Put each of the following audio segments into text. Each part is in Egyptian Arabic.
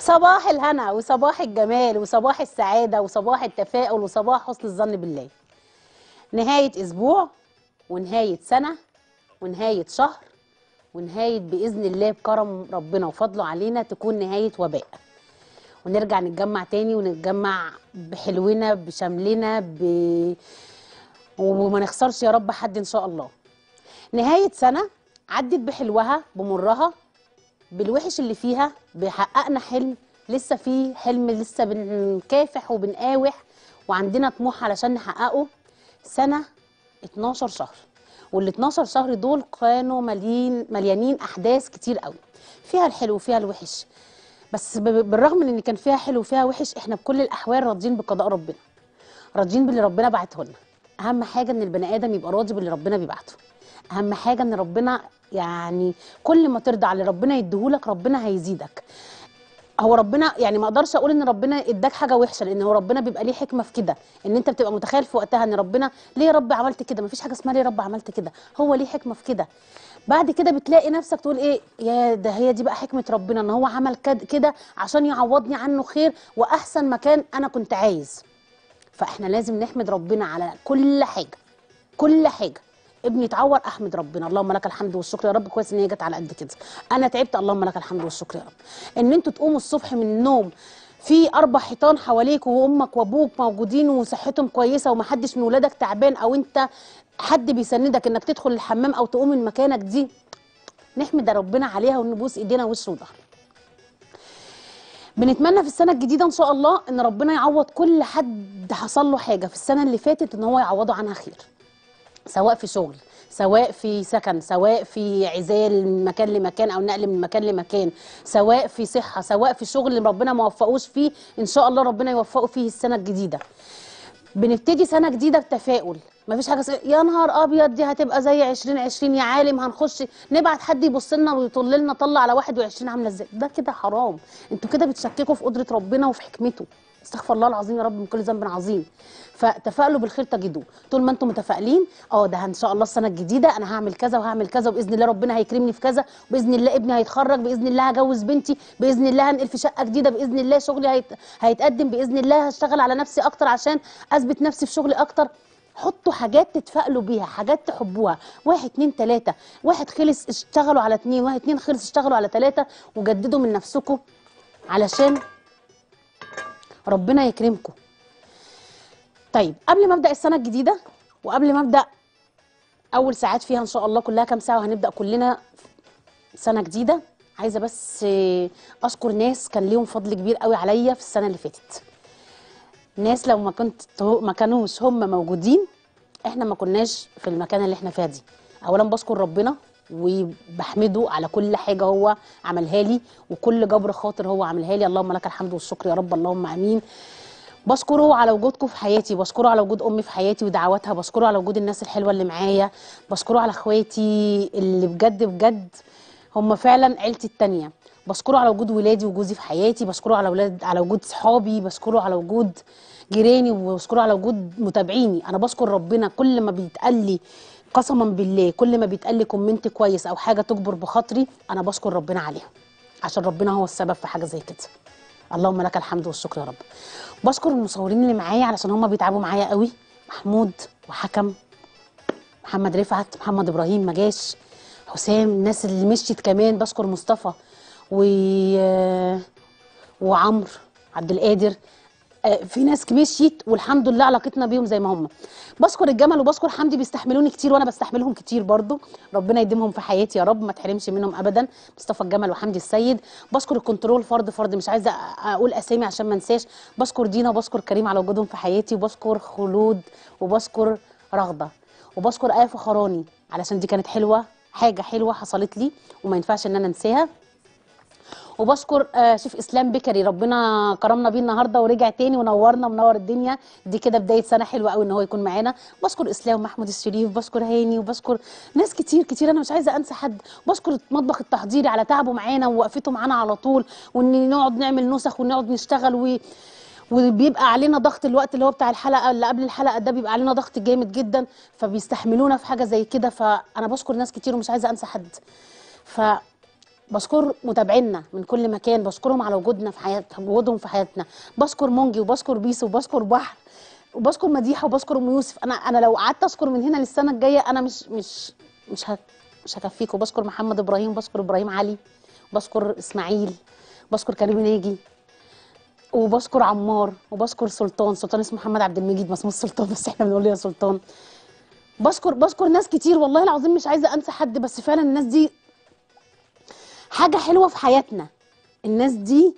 صباح الهنا وصباح الجمال وصباح السعادة وصباح التفاؤل وصباح حسن الظن بالله نهاية أسبوع ونهاية سنة ونهاية شهر ونهاية بإذن الله بكرم ربنا وفضله علينا تكون نهاية وباء ونرجع نتجمع تاني ونتجمع بحلونا بشملنا ب... وما نخسرش يا رب حد إن شاء الله نهاية سنة عدت بحلوها بمرها بالوحش اللي فيها بيحققنا حلم لسه في حلم لسه بنكافح وبنقاوح وعندنا طموح علشان نحققه سنة 12 شهر وال 12 شهر دول كانوا مليين مليانين احداث كتير قوي فيها الحلو وفيها الوحش بس ب- بالرغم من ان كان فيها حلو وفيها وحش احنا بكل الاحوال راضيين بقضاء ربنا راضيين باللي ربنا بعته لنا اهم حاجه ان البني ادم يبقى راضي باللي ربنا بيبعته اهم حاجه ان ربنا يعني كل ما ترضى على اللي ربنا يديهولك ربنا هيزيدك هو ربنا يعني ما اقدرش اقول ان ربنا اداك حاجه وحشه لان هو ربنا بيبقى ليه حكمه في كده ان انت بتبقى متخيل في وقتها ان ربنا ليه يا رب عملت كده مفيش حاجه اسمها ليه يا رب عملت كده هو ليه حكمه في كده بعد كده بتلاقي نفسك تقول ايه يا ده هي دي بقى حكمه ربنا ان هو عمل كد- كده عشان يعوضني عنه خير واحسن مكان انا كنت عايز فاحنا لازم نحمد ربنا على كل حاجه كل حاجه ابني اتعور احمد ربنا اللهم لك الحمد والشكر يا رب كويس ان هي جت على قد كده انا تعبت اللهم لك الحمد والشكر يا رب ان انتوا تقوموا الصبح من النوم في اربع حيطان حواليك وامك وابوك موجودين وصحتهم كويسه ومحدش من ولادك تعبان او انت حد بيسندك انك تدخل الحمام او تقوم من مكانك دي نحمد ربنا عليها ونبوس ايدينا وش وظهر بنتمنى في السنه الجديده ان شاء الله ان ربنا يعوض كل حد حصل له حاجه في السنه اللي فاتت ان هو يعوضه عنها خير سواء في شغل سواء في سكن سواء في عزال من مكان لمكان او نقل من مكان لمكان سواء في صحه سواء في شغل ربنا ما وفقوش فيه ان شاء الله ربنا يوفقه فيه السنه الجديده بنبتدي سنه جديده بتفاؤل مفيش حاجه اسمها يا نهار ابيض دي هتبقى زي 2020 يا عالم هنخش نبعت حد يبص لنا ويطل لنا طلع على 21 عامله ازاي ده كده حرام انتوا كده بتشككوا في قدره ربنا وفي حكمته استغفر الله العظيم يا رب من كل ذنب عظيم فتفائلوا بالخير تجدوه طول ما انتم متفائلين اه ده ان شاء الله السنه الجديده انا هعمل كذا وهعمل كذا وباذن الله ربنا هيكرمني في كذا باذن الله ابني هيتخرج باذن الله هجوز بنتي باذن الله هنقل في شقه جديده باذن الله شغلي هيت... هيتقدم باذن الله هشتغل على نفسي اكتر عشان اثبت نفسي في شغلي اكتر حطوا حاجات تتفائلوا بيها حاجات تحبوها واحد اتنين تلاتة واحد خلص اشتغلوا على اتنين واحد اتنين خلص اشتغلوا على تلاتة وجددوا من نفسكم علشان ربنا يكرمكم طيب قبل ما ابدا السنه الجديده وقبل ما ابدا اول ساعات فيها ان شاء الله كلها كام ساعه وهنبدا كلنا سنه جديده عايزه بس آه، اشكر ناس كان ليهم فضل كبير قوي عليا في السنه اللي فاتت ناس لو ما كنت ما كانوش هم موجودين احنا ما كناش في المكان اللي احنا فيها دي اولا بشكر ربنا وبحمده على كل حاجه هو عملها لي وكل جبر خاطر هو عملها لي اللهم لك الحمد والشكر يا رب اللهم امين بشكره على وجودكم في حياتي بشكره على وجود امي في حياتي ودعواتها بشكره على وجود الناس الحلوه اللي معايا بشكره على اخواتي اللي بجد بجد هم فعلا عيلتي التانية بشكره على وجود ولادي وجوزي في حياتي بشكره على ولاد على وجود صحابي بشكره على وجود جيراني وبشكره على وجود متابعيني انا بشكر ربنا كل ما بيتقال لي قسما بالله كل ما بيتقال لي كومنت كويس او حاجه تجبر بخاطري انا بشكر ربنا عليها عشان ربنا هو السبب في حاجه زي كده اللهم لك الحمد والشكر يا رب بشكر المصورين اللي معايا علشان هم بيتعبوا معايا قوي محمود وحكم محمد رفعت محمد ابراهيم ما جاش حسام الناس اللي مشيت كمان بشكر مصطفى و وعمرو عبد القادر آه، في ناس مشيت والحمد لله علاقتنا بيهم زي ما هم بشكر الجمل وبشكر حمدي بيستحملوني كتير وانا بستحملهم كتير برضو ربنا يديمهم في حياتي يا رب ما تحرمش منهم ابدا مصطفى الجمل وحمدي السيد بشكر الكنترول فرد فرد مش عايزه أ- اقول اسامي عشان ما انساش بشكر دينا وبشكر كريم على وجودهم في حياتي وبشكر خلود وبشكر رغده وبشكر ايه فخراني علشان دي كانت حلوه حاجه حلوه حصلت لي وما ينفعش ان انا انساها وبشكر آه، شيف اسلام بكري ربنا كرمنا بيه النهارده ورجع تاني ونورنا منور الدنيا دي كده بدايه سنه حلوه قوي ان هو يكون معانا بشكر اسلام محمود الشريف بشكر هاني وبشكر ناس كتير كتير انا مش عايزه انسى حد بشكر مطبخ التحضيري على تعبه معانا ووقفته معانا على طول وان نقعد نعمل نسخ ونقعد نشتغل و وبيبقى علينا ضغط الوقت اللي هو بتاع الحلقه اللي قبل الحلقه ده بيبقى علينا ضغط جامد جدا فبيستحملونا في حاجه زي كده فانا بشكر ناس كتير ومش عايزه انسى حد ف بشكر متابعينا من كل مكان بشكرهم على وجودنا في حياه وجودهم في حياتنا بشكر مونجي وبشكر بيسو وبشكر بحر وبشكر مديحه وبشكر ام يوسف انا انا لو قعدت اشكر من هنا للسنه الجايه انا مش مش مش ه- مش هكفيكم بشكر محمد ابراهيم بشكر ابراهيم علي بشكر اسماعيل بشكر كريم ناجي وبشكر عمار وبشكر سلطان سلطان اسمه محمد عبد المجيد ما اسمه سلطان بس احنا بنقول له يا سلطان بشكر بشكر ناس كتير والله العظيم مش عايزه انسى حد بس فعلا الناس دي حاجه حلوه في حياتنا الناس دي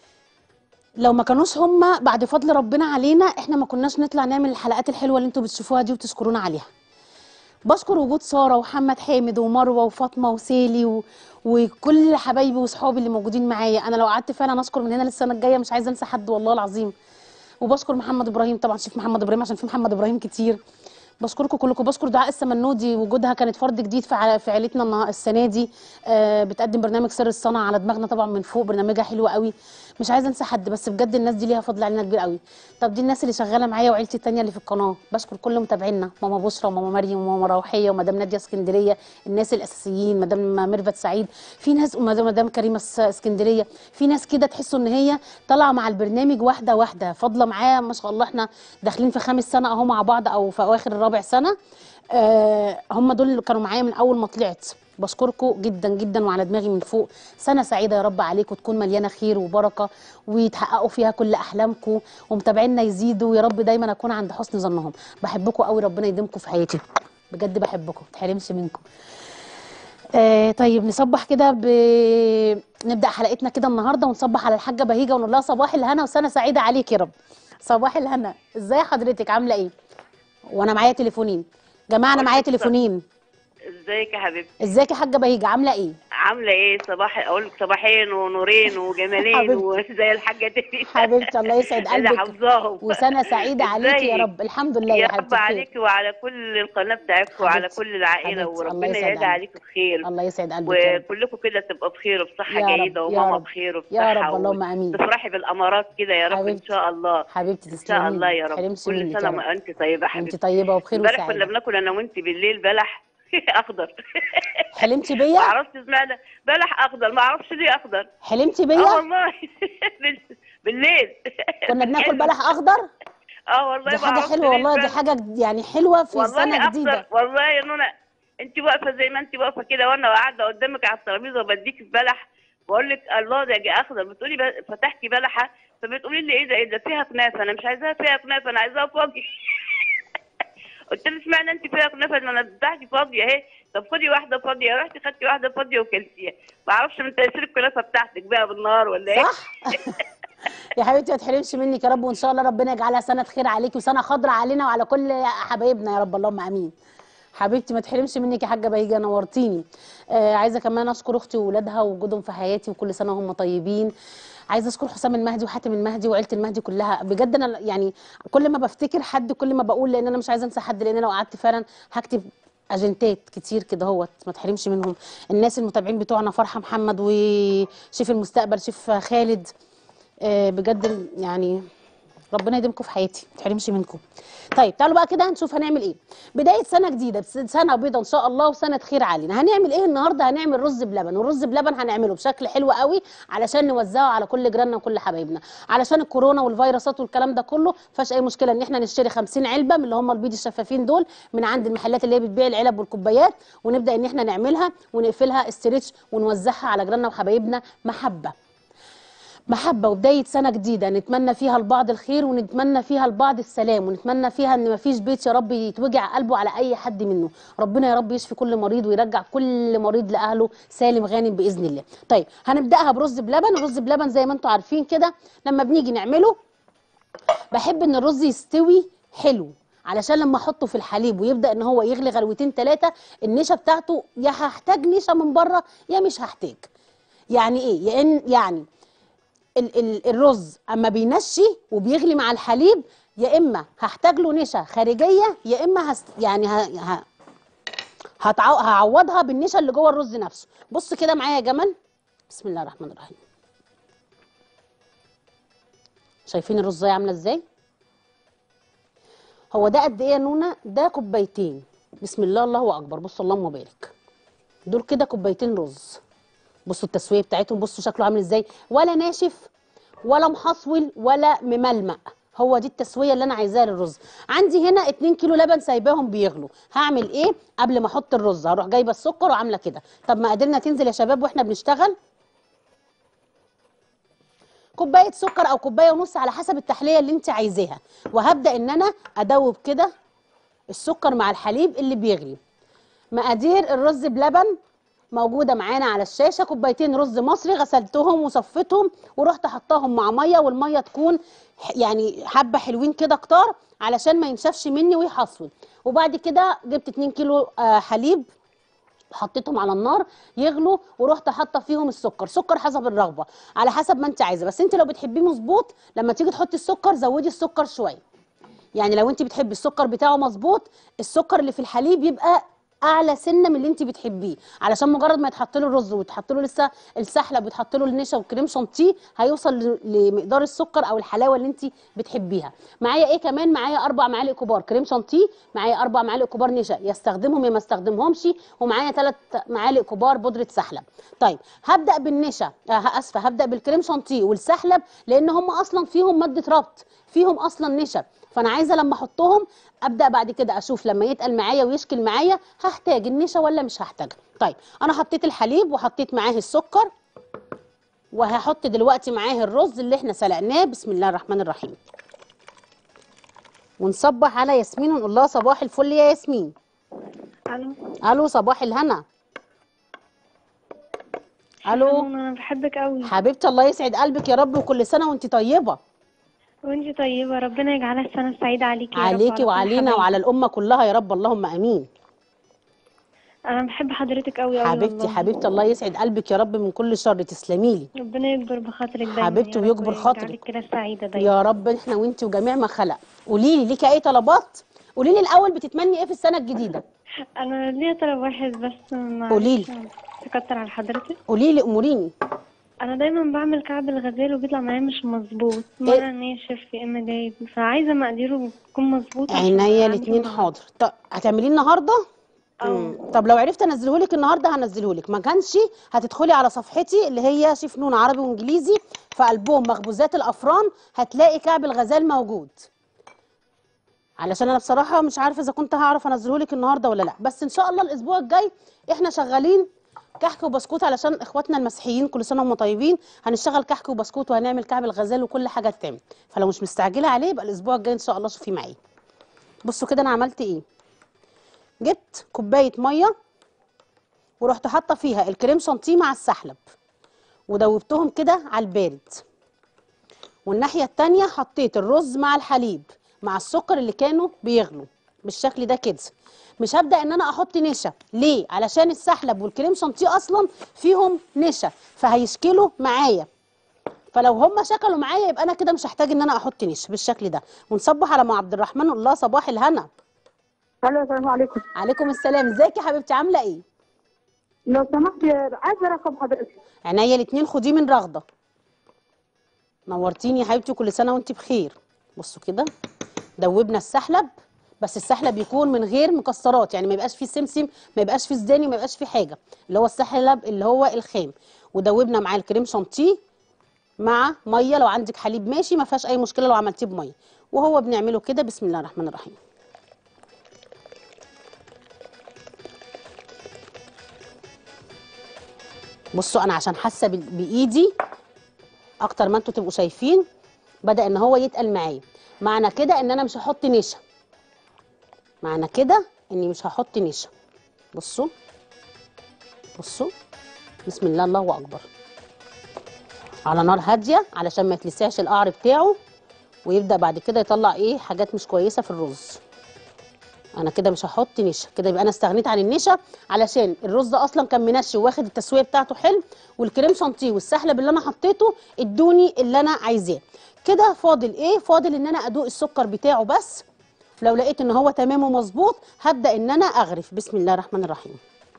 لو ما كانوش هم بعد فضل ربنا علينا احنا ما كناش نطلع نعمل الحلقات الحلوه اللي انتوا بتشوفوها دي وتشكرونا عليها بشكر وجود ساره ومحمد حامد ومروه وفاطمه وسيلي و... وكل حبايبي وصحابي اللي موجودين معايا انا لو قعدت فعلا اشكر من هنا للسنه الجايه مش عايزه انسى حد والله العظيم وبشكر محمد ابراهيم طبعا شيف محمد ابراهيم عشان في محمد ابراهيم كتير بشكركم كلكم بشكر دعاء السمنودي وجودها كانت فرد جديد في ع- في عيلتنا النها- السنه دي آه بتقدم برنامج سر الصنع على دماغنا طبعا من فوق برنامجها حلو قوي مش عايزه انسى حد بس بجد الناس دي ليها فضل علينا كبير قوي طب دي الناس اللي شغاله معايا وعيلتي التانيه اللي في القناه بشكر كل متابعينا ماما بشرى وماما مريم وماما روحيه ومدام ناديه اسكندريه الناس الاساسيين مدام ميرفت سعيد في ناس ومدام مدام كريمه اس- اسكندريه في ناس كده تحسوا ان هي طالعه مع البرنامج واحده واحده فاضله معاه ما شاء الله احنا داخلين في خامس سنه اهو مع بعض او في اواخر الرابع سنه آه هم دول اللي كانوا معايا من اول ما طلعت بشكركم جدا جدا وعلى دماغي من فوق سنه سعيده يا رب عليكم تكون مليانه خير وبركه ويتحققوا فيها كل احلامكم ومتابعينا يزيدوا ويا رب دايما اكون عند حسن ظنهم بحبكم قوي ربنا يديمكم في حياتي بجد بحبكم ما تحرمش منكم آه طيب نصبح كده ب... نبدا حلقتنا كده النهارده ونصبح على الحاجه بهيجه ونقول لها صباح الهنا وسنه سعيده عليك يا رب صباح الهنا ازاي حضرتك عامله ايه وانا معايا تليفونين جماعه انا معايا تليفونين ازيك يا حبيبتي ازيك يا حاجه بهيجه عامله ايه عامله ايه صباح اقول لك صباحين ونورين وجمالين حبيبتي. وزي الحاجه دي حبيبتي الله يسعد اللي قلبك حافظاهم وسنه سعيده عليكي يا ازيك؟ رب الحمد لله يا يا رب حبيبتي بخير. عليكي وعلى كل القناه بتاعتكم وعلى حبيبتي. كل العائله حبيبتي. الله وربنا يسعد يعيد قلبك. عليكم بخير الله يسعد قلبك يا رب وكلكم كده تبقى بخير وبصحه يا رب، جيده يا وماما رب. بخير يا وبصحه رب، اللهم آمين. تفرحي بالامارات كده يا رب ان حبيبتي. شاء الله حبيبتي ان تسلمي شاء الله يا رب تحرمش كل منك يا سنه رب وانت طيبه انت حبيبتي طيبه وبخير امبارح كنا وسعيده بناكل انا وانت بالليل بلح اخضر حلمتي ما بيا اعرفش اشمعنى بلح اخضر ما اعرفش ليه اخضر حلمتي اه بيا والله بال- بالليل كنا بناكل بلح اخضر اه والله دي ما حاجه أعرفش حلوه ليه والله دي فعلا. حاجه يعني حلوه في والله سنه أخضر. جديده والله يا نونا انت واقفه زي ما انت واقفه كده وانا قاعده قدامك على الترابيزه وبديك في بلح بقول لك الله ده جه اخضر بتقولي ب- فتحتي بلحه فبتقولي لي ايه ده ايه ده فيها كنافه انا مش عايزاها فيها كنافه انا عايزاها فاضيه قلت لها اشمعنى انت فيها كنافه ما انا بتاعتي فاضيه اهي طب خدي واحده فاضيه رحتي خدتي واحده فاضيه وكلتيها ما اعرفش من تاثير الكنافه بتاعتك بقى بالنهار ولا ايه صح يا حبيبتي ما تحرمش منك يا رب وان شاء الله ربنا يجعلها سنه خير عليكي وسنه خضراء علينا وعلى كل حبايبنا يا رب اللهم امين حبيبتي ما تحرمش منك يا حاجه بهيجه نورتيني آه عايزه كمان اشكر اختي واولادها ووجودهم في حياتي وكل سنه وهم طيبين عايزه اشكر حسام المهدي وحاتم المهدي وعيله المهدي كلها بجد انا يعني كل ما بفتكر حد كل ما بقول لان انا مش عايزه انسى حد لان انا لو قعدت فعلا هكتب اجنتات كتير كده اهوت ما تحرمش منهم الناس المتابعين بتوعنا فرحه محمد وشيف المستقبل شيف خالد آه، بجد يعني ربنا يديمكم في حياتي ما تحرمش منكم طيب تعالوا بقى كده هنشوف هنعمل ايه بدايه سنه جديده بس- سنه بيضه ان شاء الله وسنه خير علينا هنعمل ايه النهارده هنعمل رز بلبن والرز بلبن هنعمله بشكل حلو قوي علشان نوزعه على كل جيراننا وكل حبايبنا علشان الكورونا والفيروسات والكلام ده كله فيهاش اي مشكله ان احنا نشتري 50 علبه من اللي هم البيض الشفافين دول من عند المحلات اللي هي بتبيع العلب والكوبايات ونبدا ان احنا نعملها ونقفلها استريتش ونوزعها على جيراننا وحبايبنا محبه محبة وبداية سنة جديدة نتمنى فيها لبعض الخير ونتمنى فيها لبعض السلام ونتمنى فيها ان مفيش بيت يا رب يتوجع قلبه على اي حد منه ربنا يا رب يشفي كل مريض ويرجع كل مريض لاهله سالم غانم باذن الله طيب هنبداها برز بلبن الرز بلبن زي ما انتم عارفين كده لما بنيجي نعمله بحب ان الرز يستوي حلو علشان لما احطه في الحليب ويبدا ان هو يغلي غلوتين ثلاثه النشا بتاعته يا هحتاج نشا من بره يا مش هحتاج يعني ايه يعني يعني ال ال الرز اما بينشي وبيغلي مع الحليب يا اما هحتاج له نشا خارجيه يا اما هست يعني ه... ه... هتعو... هعوضها بالنشا اللي جوه الرز نفسه بص كده معايا يا جمل بسم الله الرحمن الرحيم شايفين الرزايه عامله ازاي هو ده قد ايه يا نونا ده كوبايتين بسم الله الله اكبر بص اللهم بارك دول كده كوبايتين رز بصوا التسويه بتاعتهم بصوا شكله عامل ازاي ولا ناشف ولا محصول ولا مملمق هو دي التسويه اللي انا عايزاها للرز عندي هنا 2 كيلو لبن سايباهم بيغلوا هعمل ايه قبل ما احط الرز هروح جايبه السكر وعامله كده طب مقاديرنا تنزل يا شباب واحنا بنشتغل كوبايه سكر او كوبايه ونص على حسب التحليه اللي انت عايزاها وهبدا ان انا ادوب كده السكر مع الحليب اللي بيغلي مقادير الرز بلبن موجوده معانا على الشاشه كوبايتين رز مصري غسلتهم وصفيتهم ورحت حطاهم مع ميه والميه تكون ح- يعني حبه حلوين كده كتار علشان ما ينشفش مني ويحصل وبعد كده جبت 2 كيلو آه، حليب حطيتهم على النار يغلوا ورحت حاطه فيهم السكر سكر حسب الرغبه على حسب ما انت عايزه بس انت لو بتحبيه مظبوط لما تيجي تحطي السكر زودي السكر شويه يعني لو انت بتحبي السكر بتاعه مظبوط السكر اللي في الحليب يبقى اعلى سنه من اللي انت بتحبيه علشان مجرد ما يتحط له الرز ويتحط له لسه السحلب ويتحط له النشا والكريم شانتيه هيوصل ل- لمقدار السكر او الحلاوه اللي انت بتحبيها معايا ايه كمان معايا اربع معالق كبار كريم شانتيه معايا اربع معالق كبار نشا يستخدمهم يا ما استخدمهمش ومعايا ثلاث معالق كبار بودره سحلب طيب هبدا بالنشا آه اسفه هبدا بالكريم شانتيه والسحلب لان هم اصلا فيهم ماده ربط فيهم اصلا نشا فانا عايزه لما احطهم ابدا بعد كده اشوف لما يتقل معايا ويشكل معايا هحتاج النشا ولا مش هحتاجها طيب انا حطيت الحليب وحطيت معاه السكر وهحط دلوقتي معاه الرز اللي احنا سلقناه بسم الله الرحمن الرحيم ونصبح على ياسمين ونقول لها صباح الفل يا ياسمين الو الو صباح الهنا الو انا بحبك قوي حبيبتي الله يسعد قلبك يا رب وكل سنه وانت طيبه وانتي طيبه ربنا يجعلها السنه السعيده عليكي يا رب عليكي وعلى كل وعلينا حبايبي. وعلى الامه كلها يا رب اللهم امين انا بحب حضرتك قوي قوي حبيبتي والله. حبيبتي الله يسعد قلبك يا رب من كل شر تسلمي لي ربنا يكبر بخاطرك دايما حبيبتي يا رب ويكبر ويجعلك خاطرك. كده سعيده دايما يا رب احنا وانت وجميع ما خلق قولي لي ليكي اي طلبات قولي لي الاول بتتمني ايه في السنه الجديده انا ليا طلب واحد بس معلش قوليلي. تكتر على حضرتك قولي لي اموريني انا دايما بعمل كعب الغزال وبيطلع معايا مش مظبوط إيه؟ مره ناشف يا اما جايب فعايزه مقاديره تكون مظبوطه عشان عينيا أعمله الاثنين النهاردة. حاضر طب هتعمليه النهارده مم. طب لو عرفت انزله لك النهارده هنزله لك ما كانش هتدخلي على صفحتي اللي هي شيف نون عربي وانجليزي في البوم مخبوزات الافران هتلاقي كعب الغزال موجود علشان انا بصراحه مش عارفه اذا كنت هعرف انزله لك النهارده ولا لا بس ان شاء الله الاسبوع الجاي احنا شغالين كحك وبسكوت علشان اخواتنا المسيحيين كل سنه وهم طيبين هنشتغل كحك وبسكوت وهنعمل كعب الغزال وكل حاجه تتعمل فلو مش مستعجله عليه يبقى الاسبوع الجاي ان شاء الله شوفيه معايا بصوا كده انا عملت ايه جبت كوبايه ميه ورحت حاطه فيها الكريم شانتيه مع السحلب ودوبتهم كده على البارد والناحيه التانية حطيت الرز مع الحليب مع السكر اللي كانوا بيغلوا بالشكل ده كده مش هبدا ان انا احط نشا ليه علشان السحلب والكريم شانتيه اصلا فيهم نشا فهيشكلوا معايا فلو هم شكلوا معايا يبقى انا كده مش هحتاج ان انا احط نشا بالشكل ده ونصبح على ام عبد الرحمن نقول لها صباح الهنا الو السلام عليكم عليكم السلام ازيك يا حبيبتي عامله ايه لو سمحت عايزه رقم حضرتك عينيا الاتنين خديه من رغده نورتيني يا حبيبتي كل سنه وانت بخير بصوا كده دوبنا السحلب بس السحلب يكون من غير مكسرات يعني ما يبقاش فيه سمسم ما يبقاش فيه زداني ما يبقاش فيه حاجه اللي هو السحلب اللي هو الخام ودوبنا معاه الكريم شانتيه مع ميه لو عندك حليب ماشي ما فيهاش اي مشكله لو عملتيه بميه وهو بنعمله كده بسم الله الرحمن الرحيم بصوا انا عشان حاسه بال- بايدي اكتر ما انتوا تبقوا شايفين بدا ان هو يتقل معايا معنى كده ان انا مش هحط نشا معنى كده اني مش هحط نشا بصوا بصوا بسم الله الله اكبر على نار هاديه علشان ما يتلسعش القعر بتاعه ويبدا بعد كده يطلع ايه حاجات مش كويسه في الرز انا كده مش هحط نشا كده يبقى انا استغنيت عن النشا علشان الرز اصلا كان منشي واخد التسويه بتاعته حلو والكريم شانتيه والسحلب اللي انا حطيته ادوني اللي انا عايزاه كده فاضل ايه فاضل ان انا ادوق السكر بتاعه بس لو لقيت ان هو تمام ومظبوط هبدا ان انا اغرف بسم الله الرحمن الرحيم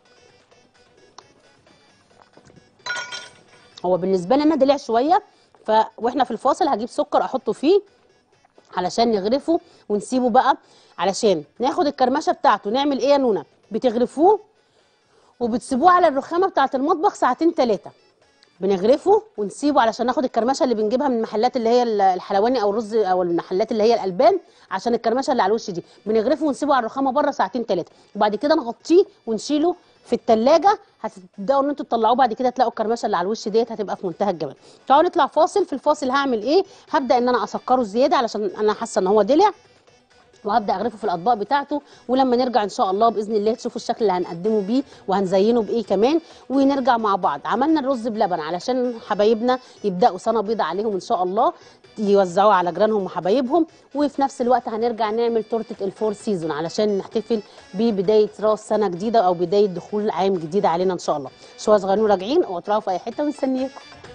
هو بالنسبه لي انا دلع شويه ف واحنا في الفاصل هجيب سكر احطه فيه علشان نغرفه ونسيبه بقى علشان ناخد الكرمشه بتاعته نعمل ايه يا نونا بتغرفوه وبتسيبوه على الرخامه بتاعه المطبخ ساعتين ثلاثه بنغرفه ونسيبه علشان ناخد الكرمشه اللي بنجيبها من المحلات اللي هي ال- الحلواني او الرز او المحلات اللي هي الالبان عشان الكرمشه اللي على الوش دي بنغرفه ونسيبه على الرخامه بره ساعتين ثلاثه وبعد كده نغطيه ونشيله في التلاجة هتبداوا ان انتوا تطلعوه بعد كده تلاقوا الكرمشه اللي على الوش ديت هتبقى في منتهى الجمال تعالوا نطلع فاصل في الفاصل هعمل ايه هبدا ان انا اسكره زياده علشان انا حاسه ان هو دلع وهبدا اغرفه في الاطباق بتاعته ولما نرجع ان شاء الله باذن الله تشوفوا الشكل اللي هنقدمه بيه وهنزينه بايه كمان ونرجع مع بعض عملنا الرز بلبن علشان حبايبنا يبداوا سنه بيضه عليهم ان شاء الله يوزعوه على جيرانهم وحبايبهم وفي نفس الوقت هنرجع نعمل تورته الفور سيزون علشان نحتفل ببدايه راس سنه جديده او بدايه دخول عام جديد علينا ان شاء الله شويه صغيرين راجعين اوعوا تروحوا في اي حته ومستنياكم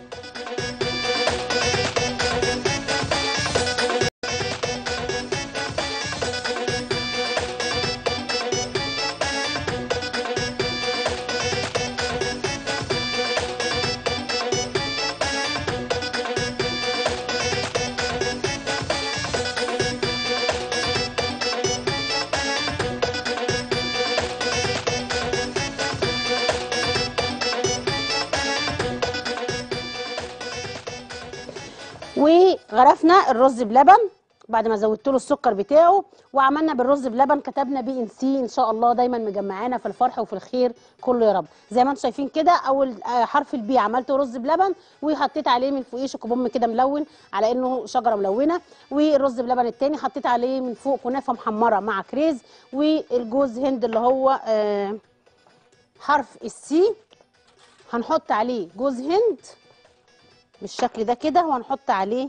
وغرفنا الرز بلبن بعد ما زودت له السكر بتاعه وعملنا بالرز بلبن كتبنا بي ان سي ان شاء الله دايما مجمعانا في الفرح وفي الخير كله يا رب زي ما انتم شايفين كده اول آه، حرف البي عملته رز بلبن وحطيت عليه من فوقيه شوكوبوم كده ملون على انه شجره ملونه والرز بلبن التاني حطيت عليه من فوق كنافه محمره مع كريز والجوز هند اللي هو آه، حرف السي هنحط عليه جوز هند بالشكل ده كده وهنحط عليه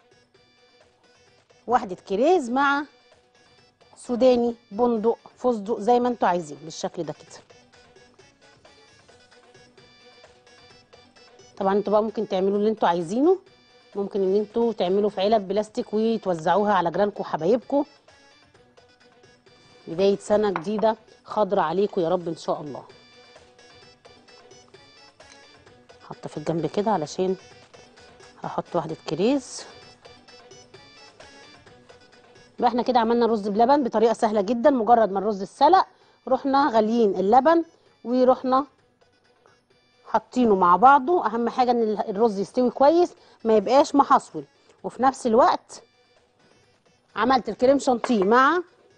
واحدة كريز مع سوداني بندق فستق زي ما انتوا عايزين بالشكل ده كده طبعا انتوا بقى ممكن تعملوا اللي انتوا عايزينه ممكن ان انتوا تعملوا في علب بلاستيك وتوزعوها على جيرانكم وحبايبكم بداية سنة جديدة خضرة عليكم يا رب ان شاء الله حاطه في الجنب كده علشان هحط واحدة كريز يبقى احنا كده عملنا رز بلبن بطريقة سهلة جدا مجرد ما الرز اتسلق رحنا غاليين اللبن ورحنا حاطينه مع بعضه اهم حاجة ان ال- الرز يستوي كويس ما يبقاش محصول وفي نفس الوقت عملت الكريم شانتيه مع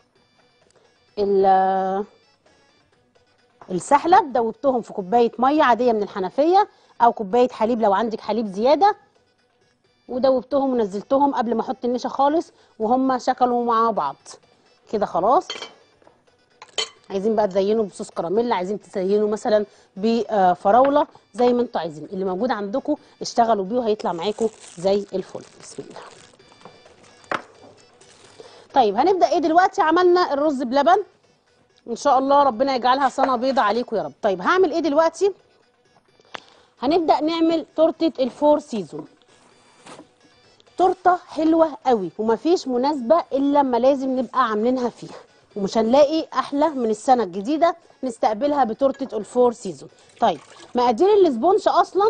ال- السحلب دوبتهم في كوبايه ميه عاديه من الحنفيه او كوبايه حليب لو عندك حليب زياده ودوبتهم ونزلتهم قبل ما احط النشا خالص وهم شكلوا مع بعض كده خلاص عايزين بقى تزينوا بصوص كراميل عايزين تزينوا مثلا بفراوله زي ما انتوا عايزين اللي موجود عندكم اشتغلوا بيه وهيطلع معاكم زي الفل بسم الله طيب هنبدا ايه دلوقتي عملنا الرز بلبن ان شاء الله ربنا يجعلها سنه بيضه عليكم يا رب طيب هعمل ايه دلوقتي هنبدا نعمل تورته الفور سيزون تورته حلوه قوي ومفيش مناسبه الا لما لازم نبقى عاملينها فيها ومش هنلاقي احلى من السنه الجديده نستقبلها بتورته الفور سيزون طيب مقادير الاسبونش اصلا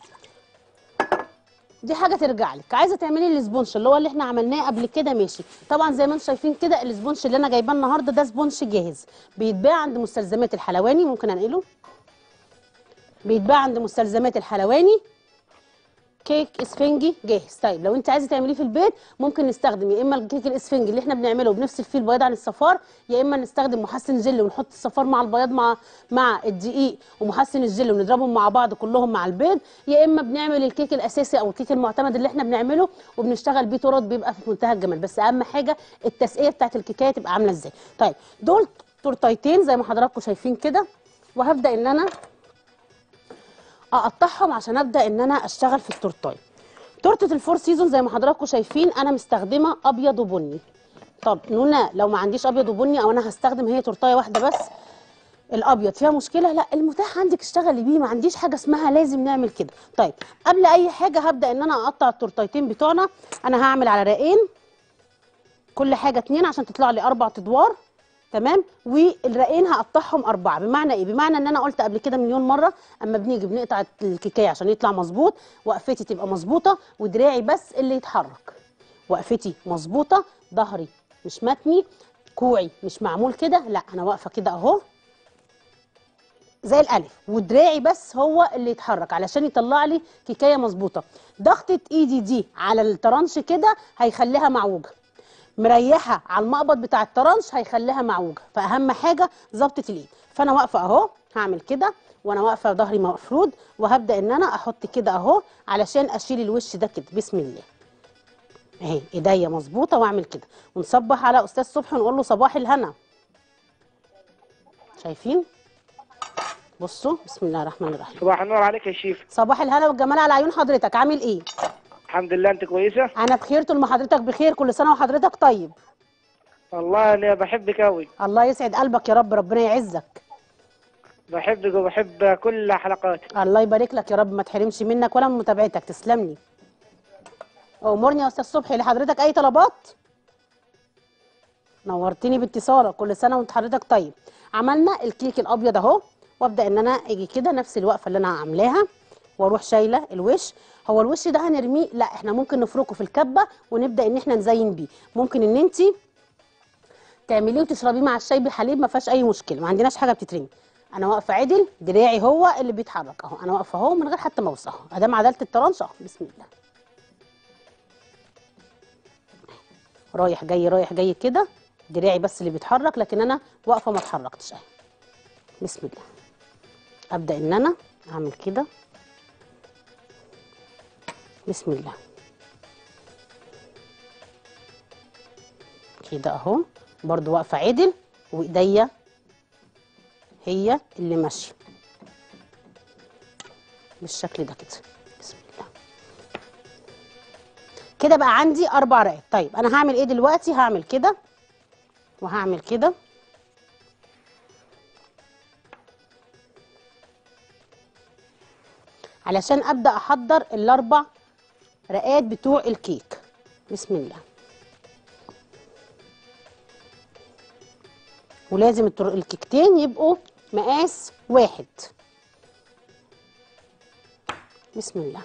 دي حاجه ترجع لك عايزه تعملي الاسبونش اللي هو اللي احنا عملناه قبل كده ماشي طبعا زي ما انتم شايفين كده الاسبونش اللي انا جايباه النهارده ده سبونش جاهز بيتباع عند مستلزمات الحلواني ممكن انقله بيتباع عند مستلزمات الحلواني كيك اسفنجي جاهز طيب لو انت عايزه تعمليه في البيت ممكن نستخدم يا اما الكيك الاسفنجي اللي احنا بنعمله وبنفصل فيه البياض عن الصفار يا اما نستخدم محسن جل ونحط الصفار مع البياض مع مع الدقيق ومحسن الجل ونضربهم مع بعض كلهم مع البيض يا اما بنعمل الكيك الاساسي او الكيك المعتمد اللي احنا بنعمله وبنشتغل بيه تورت بيبقى في منتهى الجمال بس اهم حاجه التسقيه بتاعت الكيكايه تبقى عامله ازاي طيب دول تورتايتين زي ما حضراتكم شايفين كده وهبدا ان انا اقطعهم عشان ابدا ان انا اشتغل في التورتايه تورته الفور سيزون زي ما حضراتكم شايفين انا مستخدمه ابيض وبني طب نونا لو ما عنديش ابيض وبني او انا هستخدم هي تورتايه واحده بس الابيض فيها مشكله لا المتاح عندك اشتغلي بيه ما عنديش حاجه اسمها لازم نعمل كده طيب قبل اي حاجه هبدا ان انا اقطع التورتايتين بتوعنا انا هعمل على رقين كل حاجه اتنين عشان تطلع لي اربع ادوار تمام والرقين هقطعهم اربعه بمعنى ايه بمعنى ان انا قلت قبل كده مليون مره اما بنيجي بنقطع الكيكايه عشان يطلع مظبوط وقفتي تبقى مظبوطه ودراعي بس اللي يتحرك وقفتي مظبوطه ظهري مش متني كوعي مش معمول كده لا انا واقفه كده اهو زي الالف ودراعي بس هو اللي يتحرك علشان يطلع لي كيكايه مظبوطه ضغطه ايدي دي على الترانش كده هيخليها معوجه مريحه على المقبض بتاع الترانش هيخليها معوجه فاهم حاجه ظبطه الايد فانا واقفه اهو هعمل كده وانا واقفه ظهري مفرود وهبدا ان انا احط كده اهو علشان اشيل الوش ده كده بسم الله اهي ايديا مظبوطه واعمل كده ونصبح على استاذ صبحي ونقول له صباح الهنا شايفين بصوا بسم الله الرحمن الرحيم صباح النور عليك يا شيف صباح الهنا والجمال على عيون حضرتك عامل ايه الحمد لله انت كويسه انا بخير طول ما حضرتك بخير كل سنه وحضرتك طيب والله انا بحبك قوي الله يسعد قلبك يا رب ربنا يعزك بحبك وبحب كل حلقاتك الله يبارك لك يا رب ما تحرمش منك ولا من متابعتك تسلم لي امرني يا استاذ صبحي لحضرتك اي طلبات نورتني باتصالك كل سنه وانت حضرتك طيب عملنا الكيك الابيض اهو وابدا ان انا اجي كده نفس الوقفه اللي انا عاملاها واروح شايله الوش هو الوش ده هنرميه لا احنا ممكن نفركه في الكبه ونبدا ان احنا نزين بيه ممكن ان انت تعمليه وتشربيه مع الشاي بحليب ما فيهاش اي مشكله ما عندناش حاجه بتترمي انا واقفه عدل دراعي هو اللي بيتحرك اهو انا واقفه اهو من غير حتى ما اوصل اهو ادام عدلت الترانش اهو بسم الله رايح جاي رايح جاي كده دراعي بس اللي بيتحرك لكن انا واقفه ما اتحركتش اهي بسم الله ابدا ان انا اعمل كده بسم الله كده اهو برضو واقفه عدل وايديا هي اللي ماشيه بالشكل ده كده بسم الله كده بقى عندي اربع رقات طيب انا هعمل ايه دلوقتي هعمل كده وهعمل كده علشان ابدا احضر الاربع رقات بتوع الكيك بسم الله ولازم التر- الكيكتين يبقوا مقاس واحد بسم الله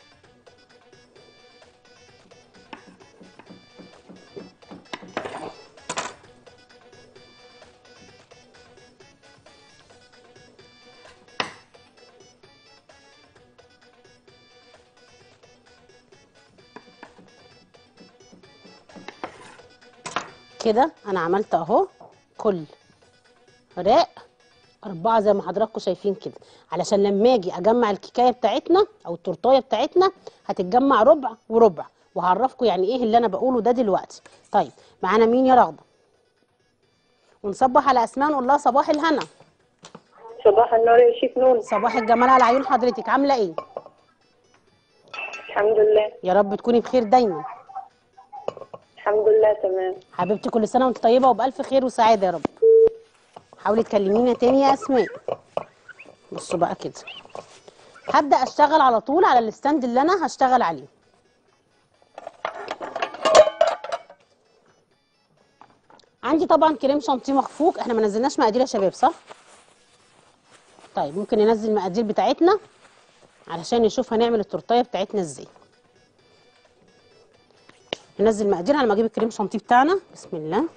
كده انا عملت اهو كل راق أربعة زي ما حضراتكم شايفين كده علشان لما أجي أجمع الكيكاية بتاعتنا أو التورتاية بتاعتنا هتتجمع ربع وربع وهعرفكم يعني إيه اللي أنا بقوله ده دلوقتي طيب معانا مين يا رغدة ونصبح على أسماء نقول لها صباح الهنا صباح النور يا شيف نون صباح الجمال على عيون حضرتك عاملة إيه الحمد لله يا رب تكوني بخير دايما الحمد لله تمام حبيبتي كل سنة وأنت طيبة وبألف خير وسعادة يا رب حاولي تكلمينا تاني يا أسماء بصوا بقى كده هبدأ أشتغل على طول على الستاند اللي أنا هشتغل عليه عندي طبعا كريم شانتيه مخفوق احنا ما نزلناش مقادير يا شباب صح طيب ممكن ننزل المقادير بتاعتنا علشان نشوف هنعمل التورتيه بتاعتنا ازاي ننزل مقادير على ما اجيب الكريم شانتيه بتاعنا بسم الله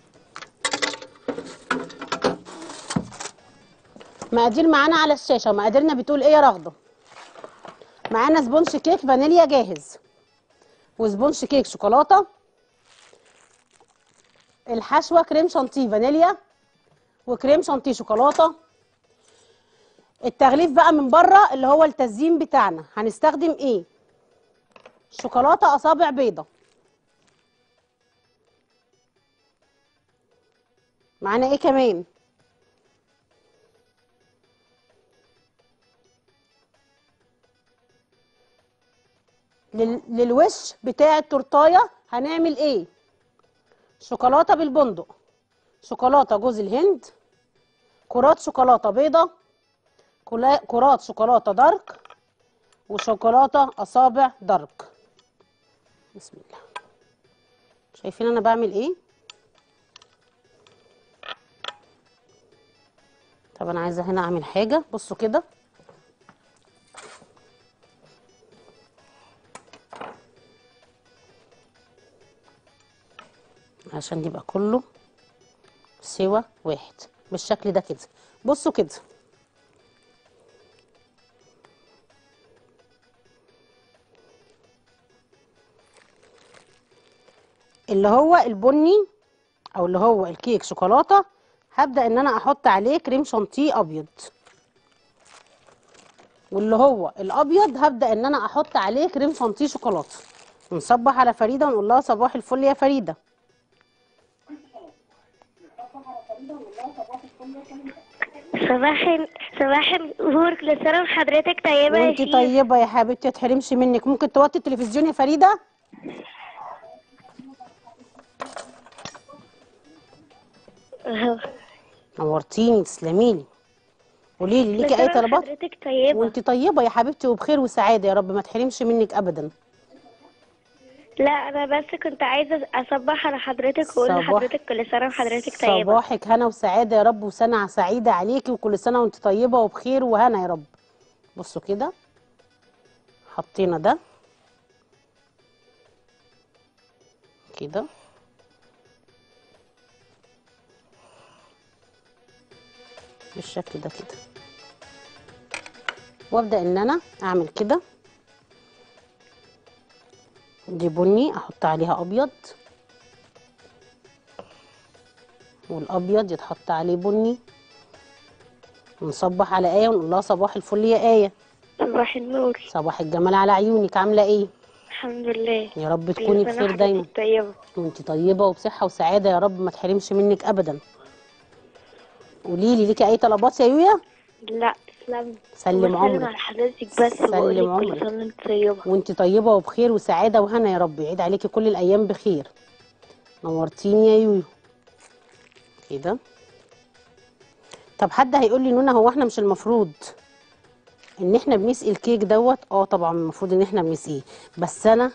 مقادير معانا على الشاشه مقاديرنا بتقول ايه يا رغده معانا سبونش كيك فانيليا جاهز وسبونش كيك شوكولاته الحشوه كريم شانتيه فانيليا وكريم شانتيه شوكولاته التغليف بقى من بره اللي هو التزيين بتاعنا هنستخدم ايه شوكولاته اصابع بيضه معانا ايه كمان لل... للوش بتاع التورتايه هنعمل ايه شوكولاته بالبندق شوكولاته جوز الهند كرات شوكولاته بيضه كلا- كرات شوكولاته دارك وشوكولاته اصابع دارك بسم الله شايفين انا بعمل ايه طب انا عايزه هنا اعمل حاجه بصوا كده عشان يبقى كله سوا واحد بالشكل ده كده بصوا كده اللي هو البني او اللي هو الكيك شوكولاته هبدا ان انا احط عليه كريم شانتيه ابيض واللي هو الابيض هبدا ان انا احط عليه كريم شانتيه شوكولاته ونصبح على فريده ونقول لها صباح الفل يا فريده صباح صباح النور كل سنة وحضرتك طيبة يا وانت شيخ طيبه يا حبيبتي ما تحرمش منك ممكن توطي التلفزيون يا فريده أهو. نورتيني تسلميلي قولي لي ليكي كل اي سنة طلبات وحضرتك طيبة وانت طيبه يا حبيبتي وبخير وسعاده يا رب ما تحرمش منك ابدا لا أنا بس كنت عايزة أصبح على حضرتك وأقول صباح- لحضرتك كل سنة وحضرتك طيبة صباحك هنا وسعاده يا رب وسنه سعيده عليكي وكل سنه وانت طيبه وبخير وهنا يا رب بصوا كده حطينا ده كده بالشكل ده كده وابدا ان انا اعمل كده دي بني احط عليها ابيض والابيض يتحط عليه بني ونصبح على ايه ونقول لها صباح الفل يا ايه صباح النور صباح الجمال على عيونك عامله ايه الحمد لله يا رب كل تكوني سنة بخير وحضرتك دايما طيبة وانت طيبه وبصحه وسعاده يا رب ما تحرمش منك ابدا قولي لي ليكي اي طلبات يا يويا لا تسلم سلم بسلم عمرك. على حضرتك بس سلم وبقول لك عمرك. كل سنة وانت طيبة وانت طيبه وبخير وسعاده وهنا يا رب يعيد عليكي كل الايام بخير نورتيني يا يويو كده طب حد هيقول لي نونا هو احنا مش المفروض ان احنا بنسقي الكيك دوت اه طبعا المفروض ان احنا بنسقيه بس انا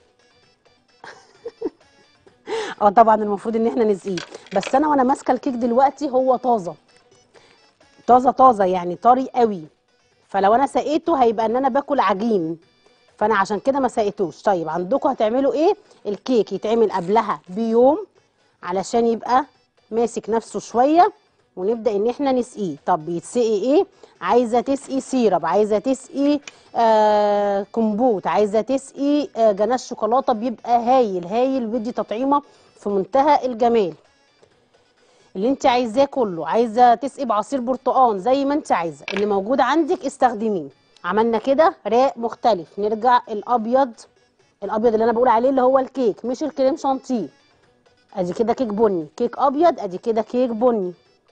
اه طبعا المفروض ان احنا نسقيه بس انا وانا ماسكه الكيك دلوقتي هو طازه طازه طازه يعني طري قوي فلو انا سقيته هيبقى ان انا باكل عجين فانا عشان كده ما سقيتوش طيب عندكم هتعملوا ايه الكيك يتعمل قبلها بيوم علشان يبقى ماسك نفسه شويه ونبدا ان احنا نسقيه طب بيتسقي ايه عايزه تسقي سيرب عايزه تسقي آه كومبوت عايزه تسقي آه جناش شوكولاته بيبقى هايل هايل بيدي تطعيمه في منتهى الجمال اللي انت عايزاه كله عايزه تسقي بعصير برتقان زي ما انت عايزه اللي موجود عندك استخدميه عملنا كده راق مختلف نرجع الابيض الابيض اللي انا بقول عليه اللي هو الكيك مش الكريم شانتيه ادي كده كيك بني كيك ابيض ادي كده كيك بني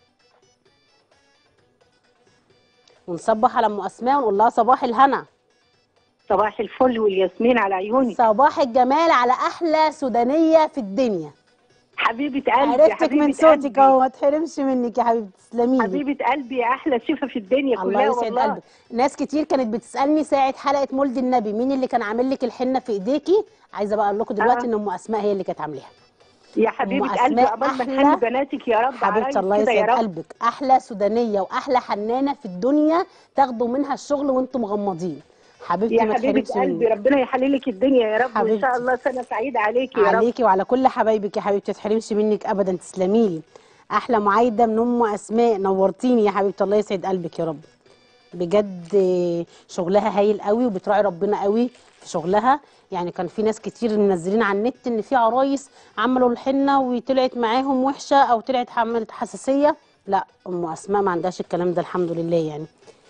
ونصبح على ام اسماء ونقول لها صباح الهنا صباح الفل والياسمين على عيوني صباح الجمال على احلى سودانيه في الدنيا حبيبة قلبي عرفتك حبيبة من صوتك قلبي. اهو ما تحرمش منك يا حبيبتي تسلمي لي حبيبة قلبي يا أحلى شفا في الدنيا الله كلها يسعد والله قلبك ناس كتير كانت بتسالني ساعه حلقه مولد النبي مين اللي كان عامل لك الحنه في ايديكي عايزه بقى اقول لكم دلوقتي آه. ان ام اسماء هي اللي كانت عاملاها يا حبيبة أم قلبي أسماء عقبال ما أحلى تحنوا بناتك يا رب حبيبتي عرايس الله كده يا يسعد رب قلبك احلى سودانيه واحلى حنانه في الدنيا تاخدوا منها الشغل وانتم مغمضين حبيبتي يا ما حبيبة تحرمش قلبي مني ربنا يحلي لك الدنيا يا رب وإن حبيبتي. شاء الله سنة سعيدة عليك يا رب عليكي وعلى كل حبايبك يا حبيبتي ما تحرمش منك ابدا تسلمي لي احلى معايده من ام اسماء نورتيني يا حبيبتي الله يسعد قلبك يا رب بجد شغلها هايل قوي وبتراعي ربنا قوي في شغلها يعني كان في ناس كتير منزلين على النت ان في عرايس عملوا الحنه وطلعت معاهم وحشه او طلعت عملت حساسيه لا ام اسماء ما عندهاش الكلام ده الحمد لله يعني